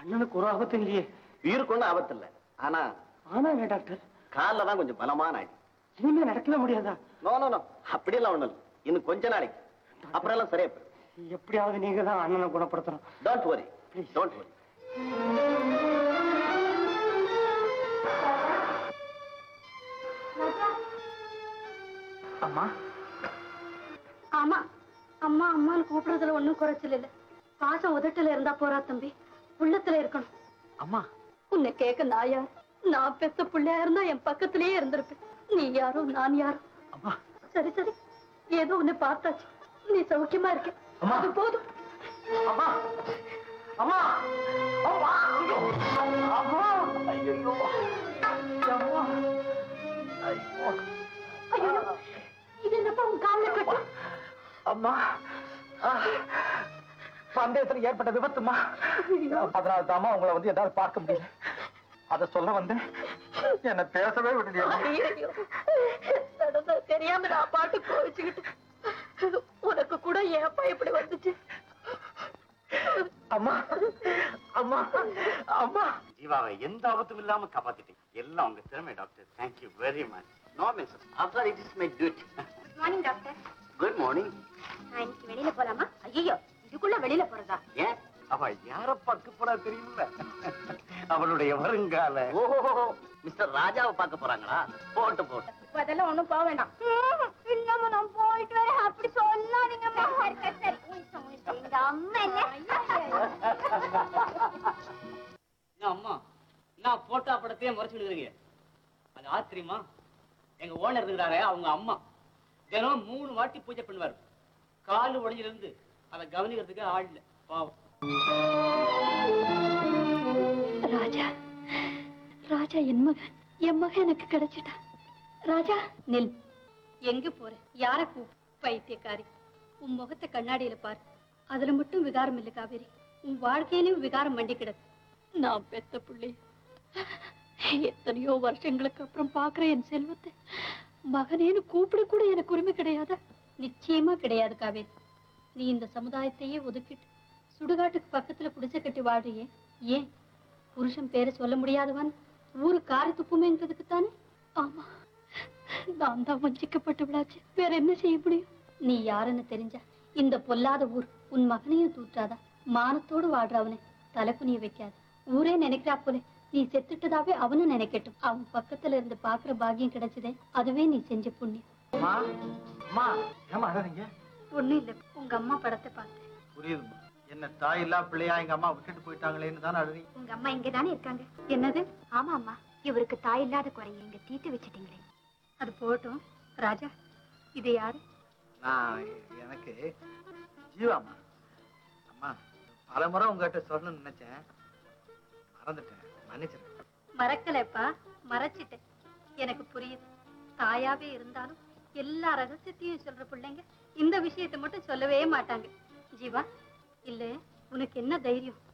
அண்ணனுக்கு ஒரு ஆபத்தும் இல்லையே உயிருக்கு ஒண்ணும் ஆபத்து இல்ல ஆனா ஆனா என்ன டாக்டர் காலில் தான் கொஞ்சம் பலமான அடி இனிமே நடக்கவே முடியாதா நோ நோ நோ அப்படியெல்லாம் ஒண்ணும் இல்லை இன்னும் கொஞ்ச நாளைக்கு அப்புறம் எல்லாம் சரியா போயிடும் எப்படியாவது நீங்க தான் அண்ணனை குணப்படுத்தணும் டோன்ட் வரி டோன்ட் வரி அம்மா ஆமா அம்மா அம்மான்னு கூப்பிடுறதுல ஒண்ணும் குறைச்சல் இல்ல பாசம் உதட்டுல இருந்தா போறா தம்பி உள்ளத்துல இருக்கணும் அம்மா உன்னை கேட்க நான் யார் நான் பெத்த பிள்ளையா இருந்தா என் பக்கத்திலேயே இருந்திருப்பேன் நீ யாரோ நான் யாரோ அம்மா சரி சரி ஏதோ உன்னை பார்த்தாச்சு நீ சௌக்கியமா இருக்க அம்மா. அது போதும் அம்மா அம்மா அம்மா ஐயோ அம்மா ஐயோ அம்மா ஐயோ ஐயோ இது என்னப்பா உன் காலில் கட்டு அம்மா ஆ, பந்தயத்துல ஏற்பட்ட விபத்துமா அதனால தாமா உங்களை வந்து எதாவது பார்க்க முடியல அத சொல்ல வந்தேன் என்ன பேசவே விடலையே ஐயையோ. நடந்தது தெரியாம நான் பாட்டு கோவிச்சுக்கிட்டு உனக்கு கூட ஏப்பா இப்படி வந்துச்சு அம்மா அம்மா அம்மா ஜீவாவை எந்த ஆபத்தும் இல்லாம காப்பாத்திட்டீங்க எல்லாம் உங்க திறமை doctor thank you very much no miss after it is my duty morning doctor good morning நான் இன்னைக்கு வெளியில போலாமா ஐயோ இதுக்குள்ள வெளியில போறதா ஏன் அவ யார பார்க்க போறா தெரியுமில்ல அவளுடைய வருங்கால ஓஹோ மிஸ்டர் ராஜாவை பார்க்க போறாங்களா போட்டு போட்டு இப்ப அதெல்லாம் ஒண்ணும் போக வேண்டாம் இல்லம்மா நான் போயிட்டு வரேன் அப்படி சொல்லாதீங்கம்மா சரி சரி எங்க அம்மா என்ன அம்மா நான் போட்டோ படத்தையே முறைச்சுட்டு இருக்கீங்க அது ஆச்சரியமா எங்க ஓனர் இருக்கிறாரே அவங்க அம்மா தினம் மூணு வாட்டி பூஜை பண்ணுவார் கால் உடைஞ்சிலிருந்து அதை கவனிக்கிறதுக்கு ஆள் இல்லை பாவம் ராஜா ராஜா என் மகன் என் மகன் எனக்கு கிடைச்சிட்டான் ராஜா நெல் எங்க போற யார கூ பைத்தியக்காரி உன் முகத்தை கண்ணாடியில பாரு அதுல மட்டும் விகாரம் இல்ல காவேரி உன் வாழ்க்கையிலும் விகாரம் மண்டி கிடக்கு நான் பெத்த புள்ளி எத்தனையோ வருஷங்களுக்கு அப்புறம் பாக்குற என் செல்வத்தை மகனேன்னு கூப்பிட கூட எனக்கு உரிமை கிடையாதா நிச்சயமா கிடையாது காவேரி நீ இந்த சமுதாயத்தையே ஒதுக்கிட்டு சுடுகாட்டுக்கு பக்கத்துல குடிசை கட்டி வாழ்றியே ஏன் புருஷன் பேரை சொல்ல முடியாதவன் ஊரு காரி துப்புமேங்கிறதுக்கு தானே ஆமா நான் தான் வஞ்சிக்கப்பட்டு விடாச்சு வேற என்ன செய்ய முடியும் நீ யாருன்னு தெரிஞ்சா இந்த பொல்லாத ஊர் உன் மகனையும் தூற்றாதா மானத்தோடு வாழ்றவனே தலை குனிய வைக்காத ஊரே நினைக்கிறா போல நீ செத்துட்டதாவே அவனும் நினைக்கட்டும் அவன் பக்கத்துல இருந்து பாக்குற பாக்கியம் கிடைச்சதே அதுவே நீ செஞ்ச புண்ணியம் அம்மா அம்மா ஏமா அழறீங்க ஒண்ணும் இல்ல உங்க அம்மா படத்தை பார்த்தேன் புரியுதுமா என்ன தாய் இல்லா பிள்ளையா எங்க அம்மா விட்டுட்டு போயிட்டாங்களேன்னு தானே அழுறீங்க உங்க அம்மா இங்க தானே இருக்காங்க என்னது ஆமா அம்மா இவருக்கு தாய் இல்லாத குறைய இங்க தீர்த்து வச்சிட்டீங்களே அது போட்டும் ராஜா இது யாரு நான் எனக்கு ஜீவாம்மா அம்மா பலமுறை உங்ககிட்ட சொல்லணும்னு நினைச்சேன் மறந்துட்டேன் மன்னிச்சிருக்கேன் மறக்கலப்பா மறைச்சிட்டேன் எனக்கு புரியுது தாயாவே இருந்தாலும் எல்லா ரகசியத்தையும் சொல்ற பிள்ளைங்க இந்த விஷயத்தை மட்டும் சொல்லவே மாட்டாங்க ஜீவா இல்ல உனக்கு என்ன தைரியம்